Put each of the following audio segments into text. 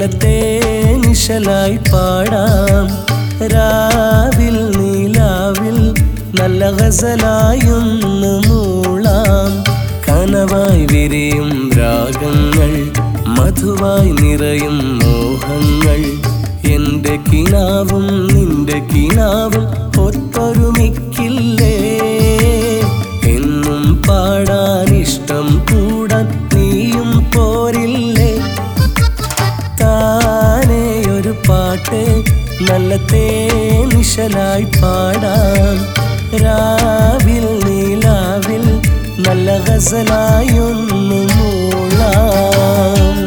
തേനിശലായി പാടാം രാവിൽ നീലാവിൽ നല്ല ഗസലായൊന്ന് മൂളാം കനവായി വിരിയും രാഗങ്ങൾ മധുവായി നിറയും മോഹങ്ങൾ എന്റെ കിനാവും നിന്റെ കിനാവും ഒത്തൊരുമിക്കില്ലേ എന്നും പാടാൻ ഇഷ്ടം കൂടാൻ നീയും പോരില്ലേ താനേ ഒരു പാട്ട് നല്ല തേനിശലായി പാടാം രാവിൽ നീലാവിൽ നല്ല ഗസലായൊന്ന് മൂളാം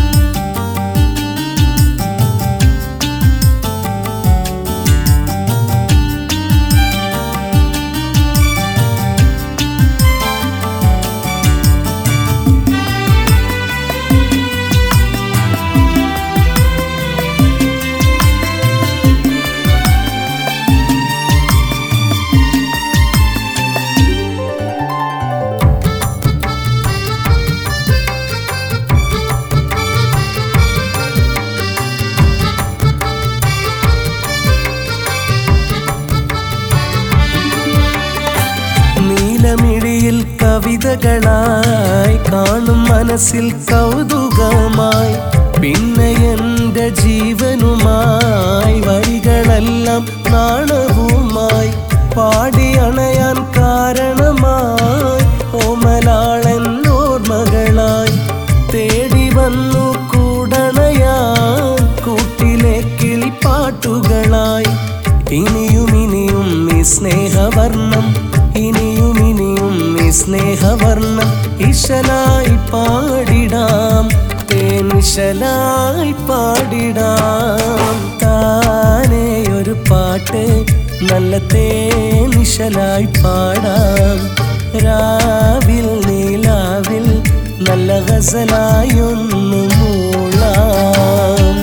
നീലമിഴിയിൽ കവിതകളായി കാണും മനസ്സിൽ കൗതുകമായി പിന്നെ എൻ്റെ ജീവനുമായി വരികളെല്ലാം നാണവുമായി പാടി അണയാൻ കാരണമായി ഓമലാളൻ ഓർമ്മകളായി തേടി വന്നു കൂടണയാൻ കൂട്ടിലെ കിളിപ്പാട്ടുകളായി ഇനിയും ഇനിയും ഈ സ്നേഹവർണ്ണം ഇനിയും ഇനിയും ഈ സ്നേഹവർണ്ണം ഇശലായി പാടിടാം തേനിശലായി പാടിടാം താനേ ഒരു പാട്ട് നല്ല തേനിശലായി പാടാം രാവിൽ നീലാവിൽ നല്ല ഗസലായൊന്ന് മൂളാം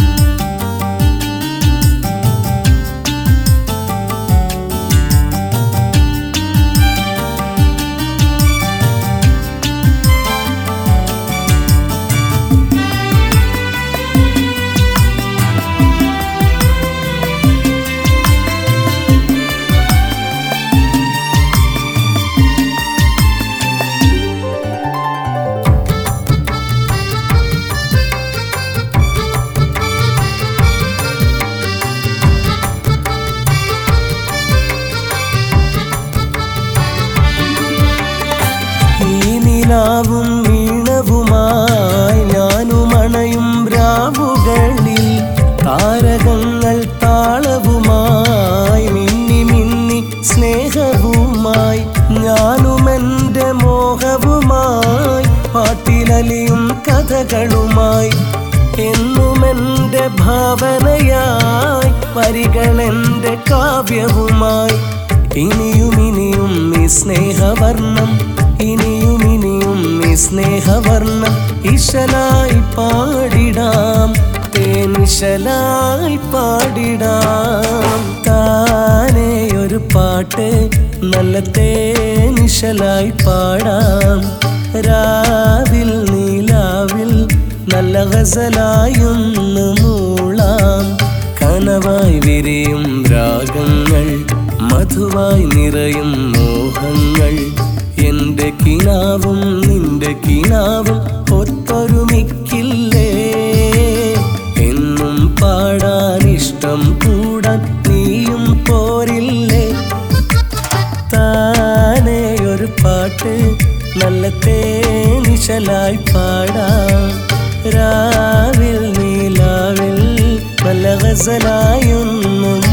ഈ നിലാവും വീണവുമായി ഞാനും അണയും രാവുകളിൽ താരകങ്ങൾ താളവുമായി മിന്നി മിന്നി സ്നേഹവുമായി ഞാനും എൻ്റെ മോഹവുമായി പാട്ടിലലിയും കഥകളുമായി എന്നും എൻ്റെ ഭാവനയായി വരികളെൻ്റെ കാവ്യവുമായി ഇനിയും ഇനിയും ഈ സ്നേഹവർണ്ണം ഇനിയും ഇനിയും ഈ സ്നേഹവർണ്ണം ഇശലായി പാടിടാം തേനിശലായി പാടിടാം താനേ ഒരു പാട്ട് നല്ല തേനിശലായി പാടാം രാവിൽ നീലാവിൽ നല്ല ഗസലായൊന്ന് മൂളാം കനവായി വിരിയും രാഗങ്ങൾ മധുവായി നിറയും മോഹങ്ങൾ എന്റെ കിനാവും നിന്റെ കിനാവും ഒത്തൊരുമിക്കില്ലേ എന്നും പാടാൻ ഇഷ്ടം കൂടാൻ നീയും പോരില്ലേ താനേ ഒരു പാട്ട് നല്ല തേനിശലായി പാടാം രാവിൽ നീലാവിൽ നല്ല ഗസലായൊന്നും